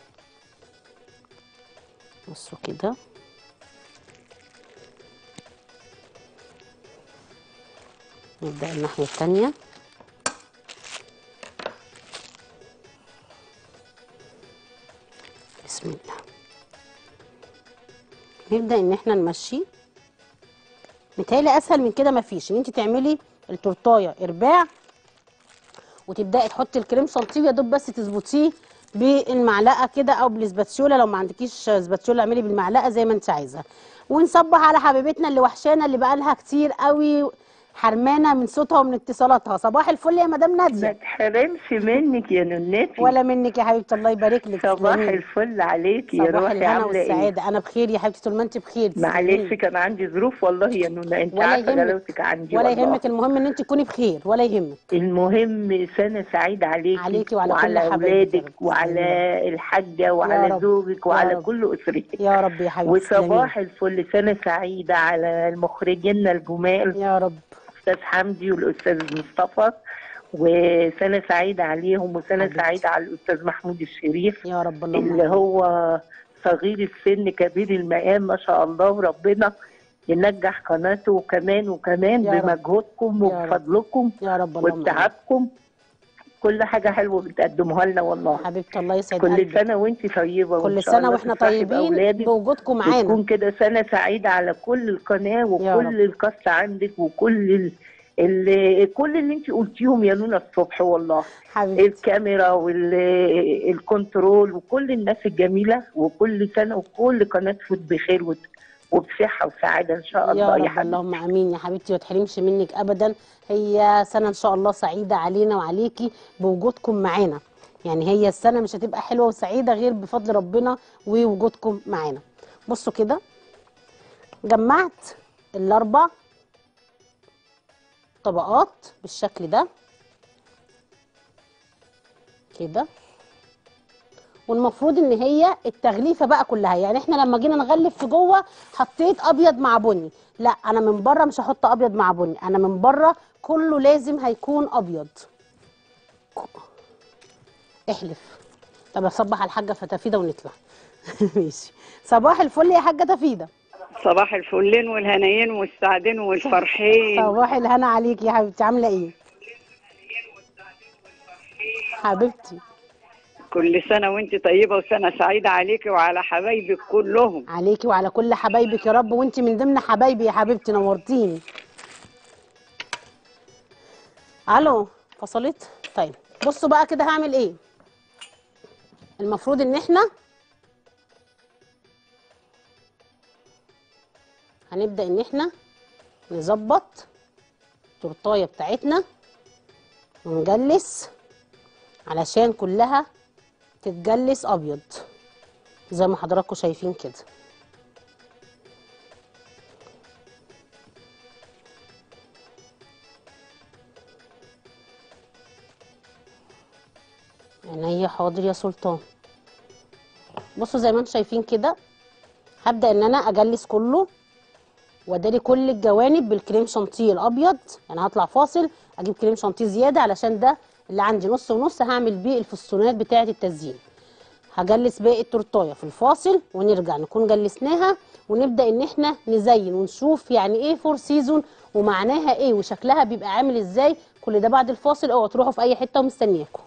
بصوا كده نبدأ الناحية التانية بسم الله نبدأ ان احنا نمشي متهيألي اسهل من كده مفيش ان انت تعملي التورتايه ارباع وتبداي تحطي الكريم شانتيه يا دوب بس تظبطيه بالمعلقه كده او بالسباتشوله لو ما عندكيش سباتشوله اعملي بالمعلقه زي ما انت عايزه ونصبح على حبيبتنا اللي وحشانا اللي بقالها كتير قوي حرمانه من صوتها ومن اتصالاتها صباح الفل يا مدام ما ناديه تحرمش منك يا نونتي ولا منك يا حبيبتي الله يبارك لك صباح تسلمي لي. الفل عليك يا صباح روحي الهنا عامله ايه والسعاده انا بخير يا حبيبتي طول ما انت بخير تسلمي معلش لي. كان عندي ظروف والله يا نونا انت ولا عارفه يهمك. غلاوتك عندي ولا والله. يهمك المهم ان انت تكوني بخير ولا يهمك المهم سنه سعيده عليكي عليكي وعلى كل وعلى حبايبك يا اولادك رب. وعلى الحاجه يا وعلى رب. زوجك يا وعلى رب. كل اسرتك يا رب يا حبيبتي تسلمي لي. وصباح الفل سنه سعيده على المخرجين الجمال يا رب الاستاذ حمدي والاستاذ مصطفى وسنه سعيده عليهم وسنه حبيبتي. سعيده على الاستاذ محمود الشريف يا رب اللهم اللي آمين. هو صغير السن كبير المقام ما شاء الله وربنا ينجح قناته كمان وكمان يا رب. بمجهودكم يا رب. وبفضلكم يا رب اللهم آمين. وبتعبكم كل حاجه حلوه بتقدموها لنا والله حبيبتي الله يسعد كل قلبك سنه وانت طيبه وإن كل شاء سنه الله واحنا تفرحي طيبين بأولادك بوجودكم معانا وتكون كده سنة سعيدة على كل القناة يا وكل الكاست عندك وكل ال... ال... كل اللي انت قلتيهم يا نونا الصبح والله حبيبتي الكاميرا والكنترول وكل الناس الجميلة وكل سنة وكل قناة فوت بخير وت... وبصحة وسعادة ان شاء يا الله يا رب حبيبي اللهم امين يا حبيبتي ما تحرمش منك ابدا هي سنه ان شاء الله سعيده علينا وعليكي بوجودكم معانا يعني هي السنه مش هتبقى حلوه وسعيده غير بفضل ربنا ووجودكم معانا بصوا كده جمعت الاربع طبقات بالشكل ده كده والمفروض ان هي التغليفه بقى كلها يعني احنا لما جينا نغلف في جوه حطيت ابيض مع بني لا انا من بره مش هحط ابيض مع بني انا من بره كله لازم هيكون ابيض احلف طب اصبح على الحاجه فتافيده ونطلع ماشي صباح الفل يا حاجه تفيده صباح الفلين والهنايين والسعدين والفرحين صباح الهنا عليك يا حبيبتي عامله ايه حبيبتي كل سنة وانت طيبة وسنة سعيدة عليكي وعلى حبايبك كلهم عليكي وعلى كل حبايبك يا رب وانت من ضمن حبايبي يا حبيبتي نورتيني الو فصلت طيب بصوا بقى كده هعمل ايه المفروض ان احنا هنبدا ان احنا نظبط التورتايه بتاعتنا ونجلس علشان كلها تتجلس ابيض زي ما حضراتكم شايفين كده عينيا حاضر يا سلطان بصوا زي ما انتم شايفين كده هبدا ان انا اجلس كله واداري كل الجوانب بالكريم شانتيه الابيض يعني هطلع فاصل اجيب كريم شانتيه زياده علشان ده اللي عندي نص ونص هعمل بيه الفستونات بتاعه التزيين هجلس باقي التورتايه في الفاصل ونرجع نكون جلسناها ونبدا ان احنا نزين ونشوف يعني ايه فور سيزون ومعناها ايه وشكلها بيبقى عامل ازاي كل ده بعد الفاصل اوعوا تروحوا في اي حته ومستنياكم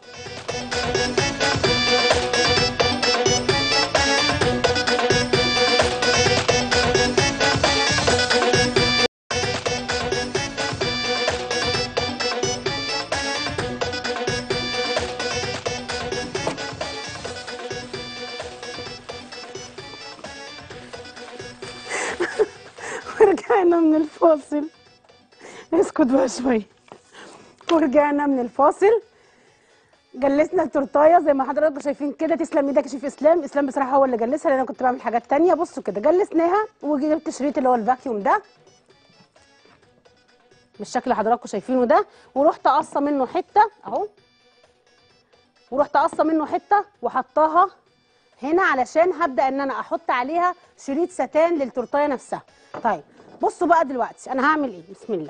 ورجعنا من الفاصل اسكت بقى شويه ورجعنا من الفاصل جلسنا التورتايه زي ما حضراتكم شايفين كده تسلم ايدك يا شيف اسلام اسلام بصراحه هو اللي جلسها لان انا كنت بعمل حاجات تانية بصوا كده جلسناها وجبت شريط اللي هو الفاكيوم ده بالشكل اللي حضراتكم شايفينه ده ورحت قصه منه حته اهو ورحت قصه منه حته وحطاها هنا علشان هبدا ان انا احط عليها شريط ستان للتورتايه نفسها طيب بصوا بقى دلوقتي انا هعمل ايه بسم الله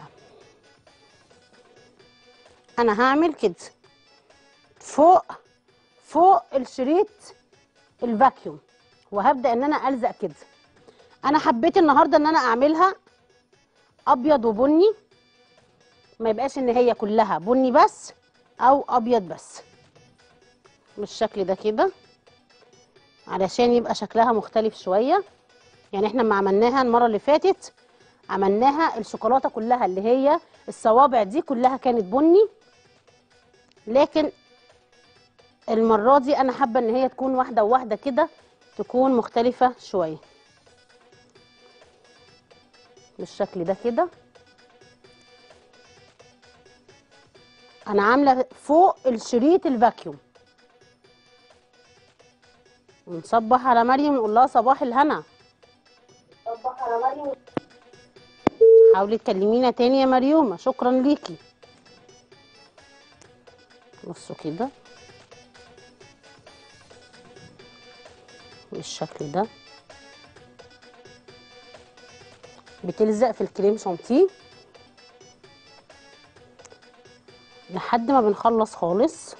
انا هعمل كده فوق فوق الشريط الفاكيوم وهبدا ان انا الزق كده انا حبيت النهارده ان انا اعملها ابيض وبني ما يبقاش ان هي كلها بني بس او ابيض بس بالشكل ده كده علشان يبقى شكلها مختلف شويه يعني احنا لما عملناها المره اللي فاتت عملناها الشوكولاته كلها اللي هي الصوابع دي كلها كانت بني لكن المره دي انا حابه ان هي تكون واحده وواحده كده تكون مختلفه شويه بالشكل ده كده انا عامله فوق الشريط الفاكيوم ونصبح على مريم ونقول لها صباح الهنا حاولي تكلمينا تاني يا مريومه شكرا ليكي بصوا كده بالشكل ده بتلزق في الكريم شانتيه لحد ما بنخلص خالص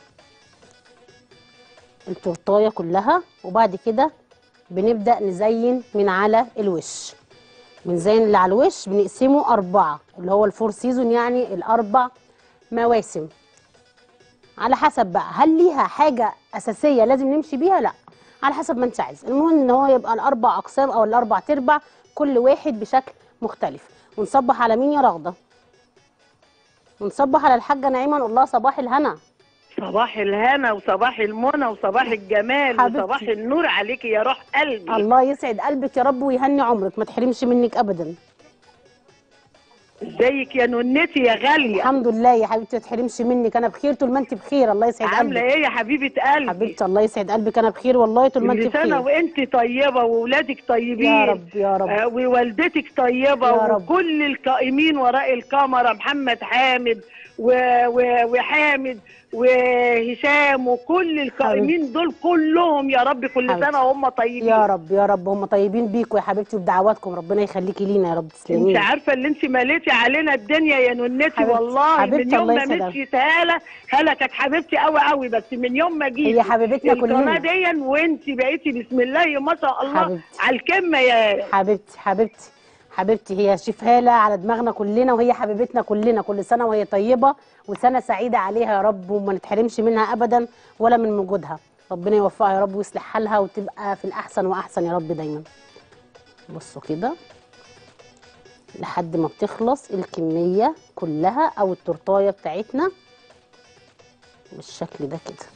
التورتايه كلها وبعد كده بنبدا نزين من على الوش بنزين اللي على الوش بنقسمه أربعة اللي هو الفور سيزون يعني الأربع مواسم على حسب بقى هل ليها حاجة أساسية لازم نمشي بيها؟ لا على حسب ما أنت عايز المهم إن هو يبقى الأربع أقسام أو الأربع تربع كل واحد بشكل مختلف ونصبح على مين يا رغدة؟ ونصبح على الحاجة نعيمة نقول لها صباح الهنا صباح الهنا وصباح المنى وصباح الجمال حبيبتي. وصباح النور عليكي يا روح قلبي الله يسعد قلبك يا رب ويهني عمرك ما تحرمش منك أبدا ازيك يا نونتي يا غاليه الحمد لله يا حبيبتي ما تحرمش منك أنا بخير طول ما أنت بخير الله يسعد عامله قلبك ايه يا حبيبه قلبي حبيبتي الله يسعد قلبك انا بخير والله طول ما انت كل سنه بخير وانت طيبه واولادك طيبين يا رب يا رب آه، ووالدتك طيبه يا رب. وكل القائمين وراء الكاميرا محمد حامد و... و... وحامد وهشام وكل القائمين دول كلهم يا رب كل حبيبتي. سنه وهم طيبين يا رب يا رب هم طيبين بيكوا يا حبيبتي وبدعواتكم ربنا يخليكي لينا يا رب تسلمي انت عارفه اللي انت ماليتي علينا الدنيا يا نونتي حبيبتي. والله حبيبتي من يوم الله ما يسعدك. مشيت هاله هاله كانت حبيبتي قوي قوي بس من يوم ما جيت هي حبيبتنا القناه كلنا دي وانت بقيتي بسم الله ما شاء الله حبيبتي. على الكمه يا حبيبتي حبيبتي حبيبتي هي شيف هاله على دماغنا كلنا وهي حبيبتنا كلنا كل سنه وهي طيبه وسنه سعيده عليها يا رب وما نتحرمش منها ابدا ولا من وجودها ربنا يوفقها يا رب ويصلح حالها وتبقى في الاحسن واحسن يا رب دايما بصوا كده لحد ما بتخلص الكميه كلها او التورتايه بتاعتنا بالشكل ده كده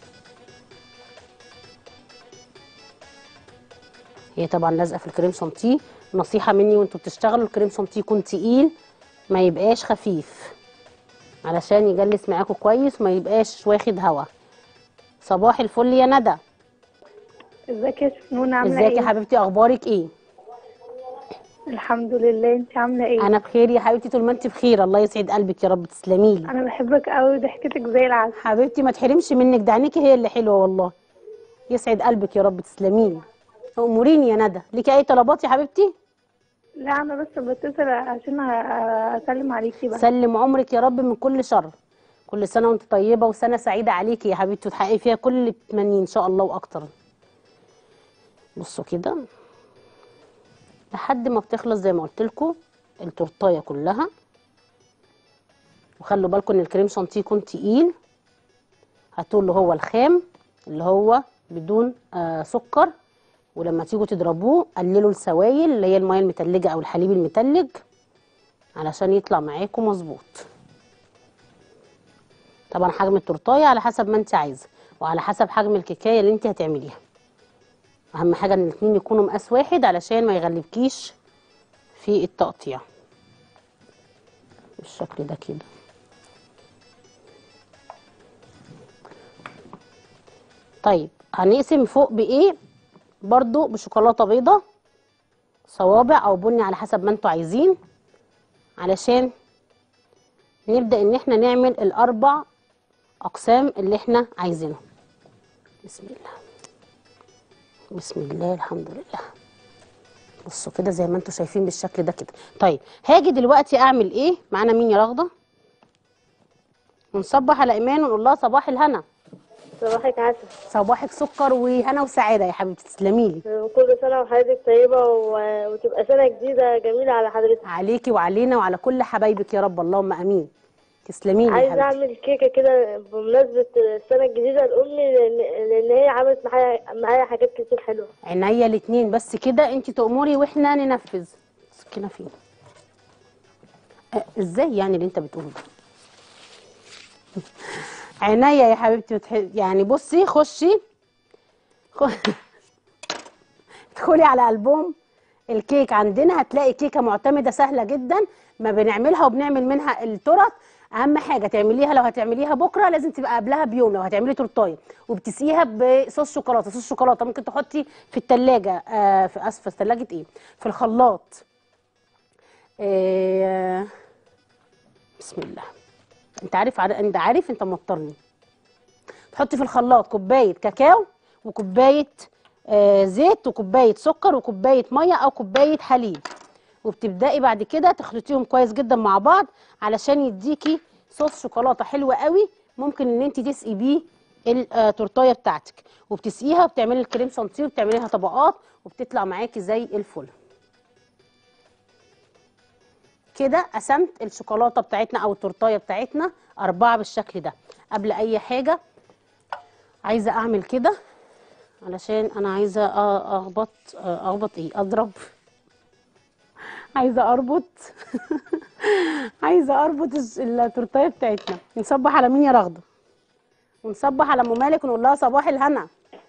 هي طبعا لازقه في الكريم شانتيه نصيحه مني وانتوا بتشتغلوا الكريم شانتيه يكون تقيل ما يبقاش خفيف علشان يجلس معاكم كويس وما يبقاش واخد هوا صباح الفل يا ندى ازيك يا شفنون عامله ازيك يا ايه حبيبتي اخبارك ايه الحمد لله انت عامله ايه انا بخير يا حبيبتي طول ما انت بخير الله يسعد قلبك يا رب تسلمي لي انا بحبك قوي ضحكتك زي العسل حبيبتي ما تحرمش منك ده عينيكي هي اللي حلوه والله يسعد قلبك يا رب تسلمي لي اموريني يا ندى ليكي اي طلبات يا حبيبتي لا انا بس بتصل عشان أ- اسلم عليكي بس سلم عمرك يا رب من كل شر كل سنه وانت طيبه وسنه سعيده عليكي يا حبيبتي وتحققي فيها كل اللي بتتمنيه ان شاء الله واكتر بصوا كده لحد ما بتخلص زي ما قلت لكم التورتايه كلها وخلوا بالكم ان الكريم شانتيه يكون تقيل هاتوا اللي هو الخام اللي هو بدون آه سكر ولما تيجوا تضربوه قللوا السوائل اللي هي الميه المتلجه او الحليب المتلج علشان يطلع معاكم مظبوط طبعا حجم التورتايه على حسب ما انت عايزه وعلى حسب حجم الكيكايه اللي انت هتعمليها اهم حاجه ان الاتنين يكونوا مقاس واحد علشان ما يغلبكيش في التقطيع بالشكل ده كده طيب هنقسم فوق بايه برضو بشوكولاته بيضه صوابع او بني على حسب ما انتوا عايزين علشان نبدا ان احنا نعمل الاربع اقسام اللي احنا عايزينهم بسم الله بسم الله الحمد لله بصوا كده زي ما انتوا شايفين بالشكل ده كده طيب هاجي دلوقتي اعمل ايه معانا مين يا رغده ونصبح على ايمان ونقول لها صباح الهنا صباحك عسل صباحك سكر وهنا وسعاده يا حبيبتي تسلمي لي كل سنة وحضرتك طيبة و- وتبقى سنة جديدة جميلة على حضرتك عليكي وعلينا وعلى كل حبايبك يا رب اللهم امين تسلمي لي يا عايزة حبيبتي أعمل كيكة كده بمناسبة السنة الجديدة لأمي لأن, لأن هي عملت معايا معايا حاجات كتير حلوة عينيا الاتنين بس كده انت تأمري واحنا ننفذ سكينه فين اه ازاي يعني اللي انت بتقوله ده عينيا يا حبيبتي بتح... يعني بصي خشي خ- ادخلي على ألبوم الكيك عندنا هتلاقي كيكه معتمده سهله جدا ما بنعملها وبنعمل منها التورت اهم حاجه تعمليها لو هتعمليها بكره لازم تبقى قبلها بيوم لو هتعملي تورتايه وبتسقيها بصوص شوكولاته صوص شوكولاته ممكن تحطي في التلاجة آه في اسفه ثلاجه ايه في الخلاط آه بسم الله انت عارف عار- انت عارف انت موترني تحطي في الخلاط كوبايه كاكاو وكوبايه آه زيت وكوبايه سكر وكوبايه ميه او كوبايه حليب وبتبداي بعد كده تخلطيهم كويس جدا مع بعض علشان يديكي صوص شوكولاته حلوه قوي ممكن ان انت تسقي بيه التورتايه بتاعتك وبتسقيها وبتعملي الكريم شانتيه وبتعمليها طبقات وبتطلع معاكي زي الفل كده قسمت الشوكولاته بتاعتنا او التورتايه بتاعتنا اربعه بالشكل ده قبل اي حاجه عايزه اعمل كده علشان انا عايزه أ- اخبط اخبط ايه اضرب عايزه اربط عايزه اربط الس- التورتايه بتاعتنا نصبح على مين يا رغده ونصبح على ام مالك ونقول لها صباح الهنا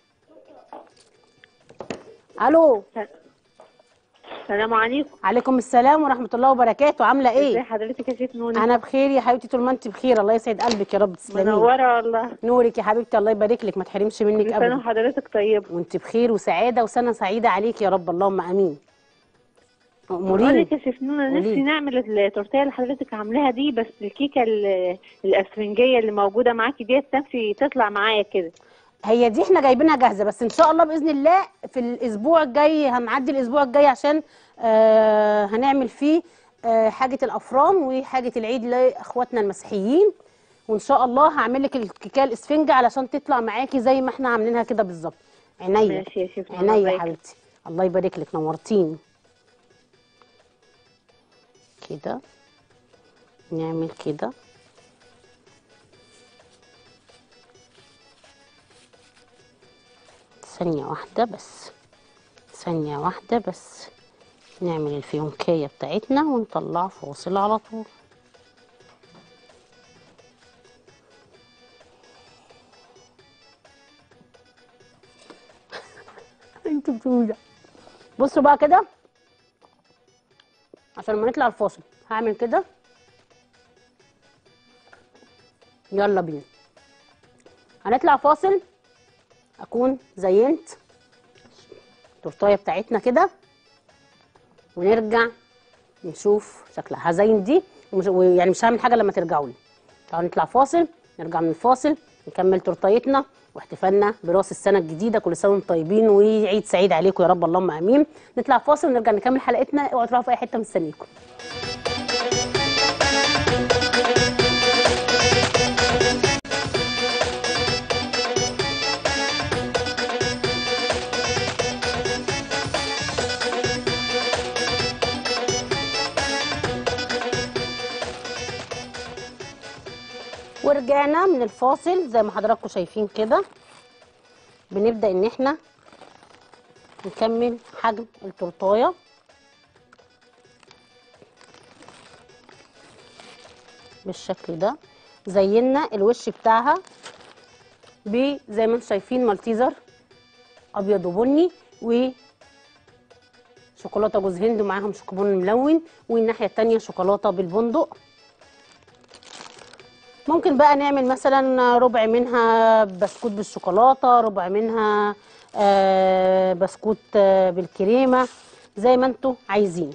الو السلام عليكم عليكم السلام ورحمه الله وبركاته عامله ازي ايه حضرتك يا ست نوني انا بخير يا حبيبتي طول ما انت بخير الله يسعد قلبك يا رب تسلمي منوره والله نورك يا حبيبتي الله يبارك لك ما تحرمش منك كل سنه ابدا وحضرتك طيبه وانت بخير وسعاده وسنه سعيده عليك يا رب اللهم امين بقول اموريني لك يا ست نوني قوليلي. نفسي نعمل التورتيه اللي حضرتك عاملاها دي بس الكيكه ال- الاسفنجيه اللي موجوده معاكي ديت نفسي تطلع معايا كده هي دي احنا جايبينها جاهزه بس ان شاء الله باذن الله في الاسبوع الجاي هنعدي الاسبوع الجاي عشان آه هنعمل فيه آه حاجه الافران وحاجه العيد لاخواتنا المسيحيين وان شاء الله هعمل لك الكيكه الاسفنجه علشان تطلع معاكي زي ما احنا عاملينها كده بالظبط عينيا ماشي يا شيخ نوني، الله عينيا يا يكرمك. حبيبتي الله يبارك لك نورتيني كده نعمل كده ثانية واحدة بس ثانية واحدة بس نعمل الفيونكية بتاعتنا ونطلع فاصل على طول انتوا بتقولوا ده. بصوا بقى كده عشان لما نطلع الفاصل هعمل كده يلا بينا هنطلع فاصل اكون زينت التورتايه بتاعتنا كده ونرجع نشوف شكلها هزين دي ومش يعني مش هعمل حاجه لما ترجعوا لي تعالوا نطلع فاصل نرجع من الفاصل نكمل تورتايتنا واحتفالنا براس السنه الجديده كل سنه وانتم طيبين وعيد سعيد عليكم يا رب اللهم امين نطلع فاصل ونرجع نكمل حلقتنا اوعوا تروحوا في اي حته مستنيكم ورجعنا من الفاصل زي ما حضراتكم شايفين كده بنبدأ ان احنا نكمل حجم التورتايه بالشكل ده زينا الوش بتاعها ب زي ما انتم شايفين مالتيزر ابيض وبني و شوكولاته جوز هند ومعاهم شوكوبون ملون والناحيه التانيه شوكولاته بالبندق ممكن بقى نعمل مثلا ربع منها بسكوت بالشوكولاته ربع منها آه، بسكوت آه، بالكريمه زي ما انتوا عايزين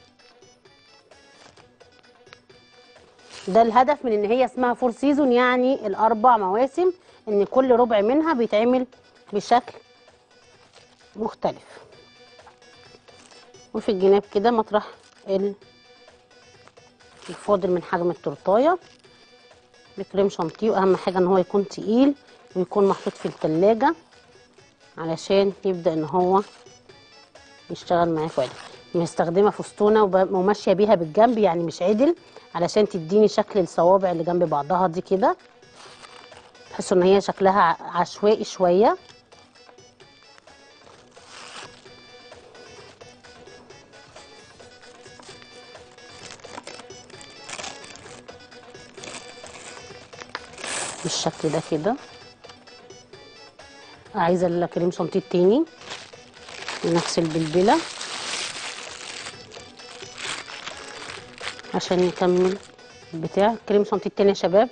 ده الهدف من ان هي اسمها فور سيزون يعني الاربع مواسم ان كل ربع منها بيتعمل بشكل مختلف وفي الجناب كده مطرح ال- الفاضل من حجم التورتايه بكريم شانتيه واهم حاجه ان هو يكون تقيل ويكون محطوط في التلاجة علشان يبدا ان هو يشتغل معاك عدل مستخدمه فستونه وب- وماشيه بيها بالجنب يعني مش عدل علشان تديني شكل الصوابع اللي جنب بعضها دي كده تحسوا ان هي شكلها ع- عشوائي شويه بالشكل ده كده عايزه الكريم شانتيه التاني نفس البلبله عشان نكمل البتاع كريم شانتيه التاني يا شباب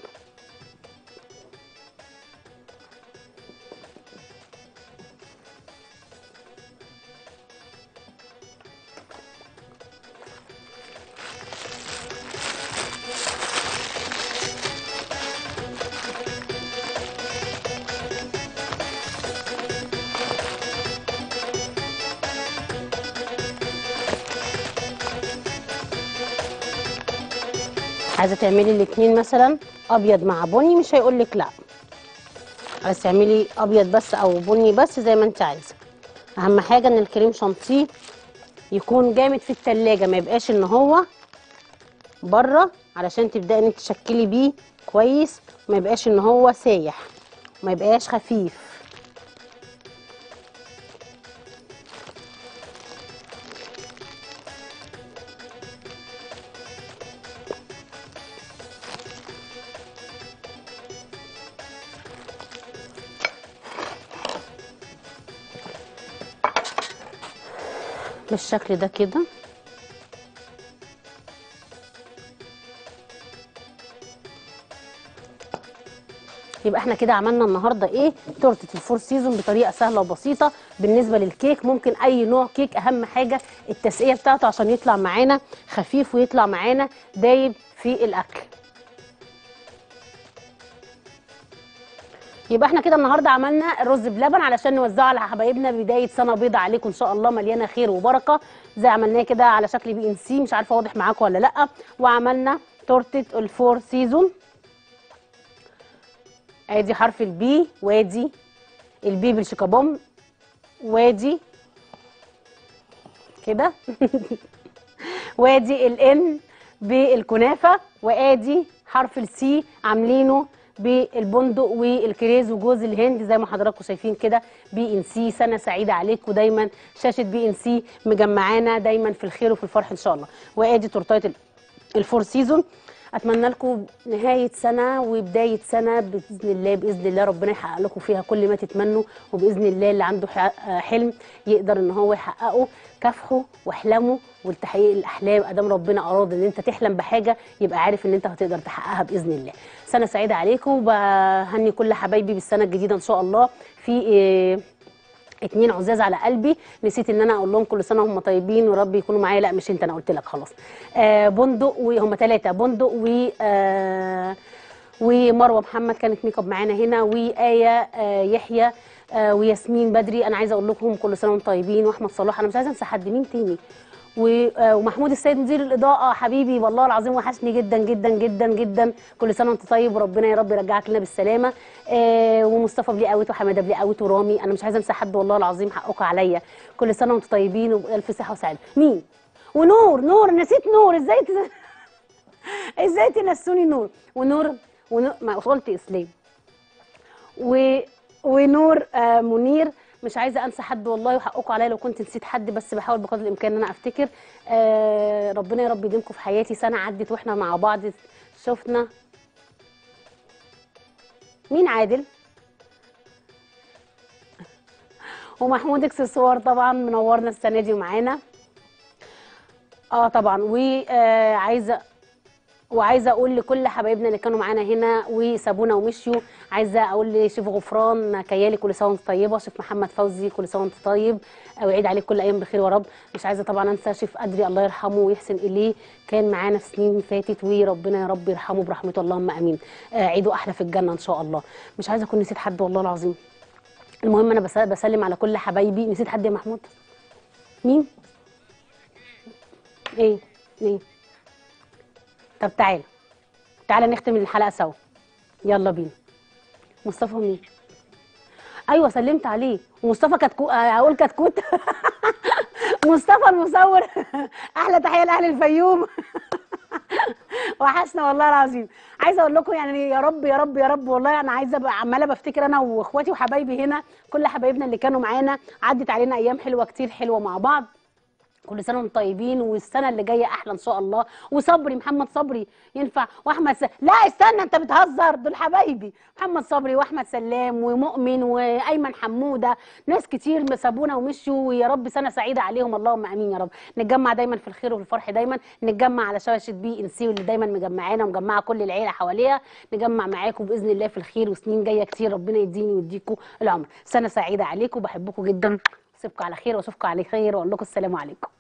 عايزه تعملي الاتنين مثلا ابيض مع بني مش هيقول لك لا عايز تعملي ابيض بس او بني بس زي ما انت عايزه اهم حاجه ان الكريم شانتيه يكون جامد في التلاجة ما يبقاش ان هو بره علشان تبداي ان انت تشكلي بيه كويس ما يبقاش ان هو سايح ما يبقاش خفيف بالشكل ده كده يبقى احنا كده عملنا النهارده ايه تورته الفور سيزون بطريقه سهله وبسيطه بالنسبه للكيك ممكن اي نوع كيك اهم حاجه التسقيه بتاعته عشان يطلع معانا خفيف ويطلع معانا دايب في الاكل يبقى احنا كده النهارده عملنا الرز بلبن علشان نوزعه على حبايبنا بدايه سنه بيضه عليكم ان شاء الله مليانه خير وبركه زي عملناه كده على شكل بي ان سي مش عارفه واضح معاكم ولا لا وعملنا تورته الفور سيزون ادي حرف البي وادي البي بالشيكابوم وادي كده وادي الان بالكنافه وادي حرف السي عاملينه بالبندق والكريز وجوز الهند زي ما حضراتكم شايفين كده بي ان سي سنه سعيده عليكم دايما شاشه بي ان سي مجمعانا دايما في الخير وفي الفرح ان شاء الله وادي تورتايه ال- الفور سيزون اتمنى لكم نهايه سنه وبدايه سنه باذن الله باذن الله ربنا يحقق لكم فيها كل ما تتمنوا وباذن الله اللي عنده ح- حلم يقدر ان هو يحققه كافحوا واحلموا والتحقيق الاحلام ادام ربنا اراد ان انت تحلم بحاجه يبقى عارف ان انت هتقدر تحققها باذن الله سنه سعيده عليكم وبهني كل حبايبي بالسنه الجديده ان شاء الله في إيه اتنين عزاز على قلبي نسيت ان انا اقول لهم كل سنه وهم طيبين ورب يكونوا معايا لا مش انت انا قلت لك خلاص آه بندق وهم ثلاثه بندق و آه ومروه محمد كانت ميك اب معانا هنا وايه آه يحيى آه وياسمين بدري انا عايزه اقول لكم كل سنه وانتم طيبين واحمد صلاح انا مش عايزه انسى حد مين تاني و- آه، ومحمود السيد مدير الاضاءه حبيبي والله العظيم وحشني جدا جدا جدا جدا كل سنه وانت طيب وربنا يا رب يرجعك لنا بالسلامه آه ومصطفى بليقاوت وحماده بليقاوت ورامي انا مش عايزه انسى حد والله العظيم حقكم عليا كل سنه وانتم طيبين وبالف صحه وسعاده مين ونور نور نسيت نور ازاي تز... ازاي تنسوني نور ونور ونور ما قلت اسلام و... ونور آه منير مش عايزه انسى حد والله وحقكم عليا لو كنت نسيت حد بس بحاول بقدر الامكان ان انا افتكر آه ربنا يا رب يديمكم في حياتي سنه عدت واحنا مع بعض شفنا مين عادل ومحمود اكسسوار طبعا منورنا السنه دي ومعانا اه طبعا وعايزه وعايزه اقول لكل حبايبنا اللي كانوا معانا هنا وسابونا ومشيوا عايزه اقول لشيف غفران كيالي كل سنه وانت طيبه شيف محمد فوزي كل سنه وانت طيب ويعيد عليك كل ايام بخير يا رب مش عايزه طبعا انسى شيف ادري الله يرحمه ويحسن اليه كان معانا في سنين فاتت وربنا يا رب يرحمه برحمته اللهم امين آه، عيده احلى في الجنه ان شاء الله مش عايزه اكون نسيت حد والله العظيم المهم انا بس- بسلم على كل حبايبي نسيت حد يا محمود مين ايه ايه طب تعالى تعالى نختم الحلقه سوا يلا بينا مصطفى مين ايوه سلمت عليه ومصطفى كتكوت هقول كتكوت مصطفى المصور احلى تحيه لاهل الفيوم وحشنا والله العظيم عايزه اقول لكم يعني يا رب يا رب يا رب والله انا عايزه ابقى عماله بفتكر انا واخواتي وحبايبي هنا كل حبايبنا اللي كانوا معانا عدت علينا ايام حلوه كتير حلوه مع بعض كل سنه وانتم طيبين والسنه اللي جايه احلى ان شاء الله وصبري محمد صبري ينفع واحمد س... لا استنى انت بتهزر دول حبايبي محمد صبري واحمد سلام ومؤمن وايمن حموده ناس كتير سابونا ومشوا ويا رب سنه سعيده عليهم اللهم امين يا رب نتجمع دايما في الخير وفي الفرح دايما نتجمع على شاشه بي ان سي واللي دايما مجمعانا ومجمعه كل العيله حواليها نجمع معاكم باذن الله في الخير وسنين جايه كتير ربنا يديني ويديكم العمر سنه سعيده عليكم بحبكم جدا اسيبكم على خير واشوفكم على خير واقول لكم السلام عليكم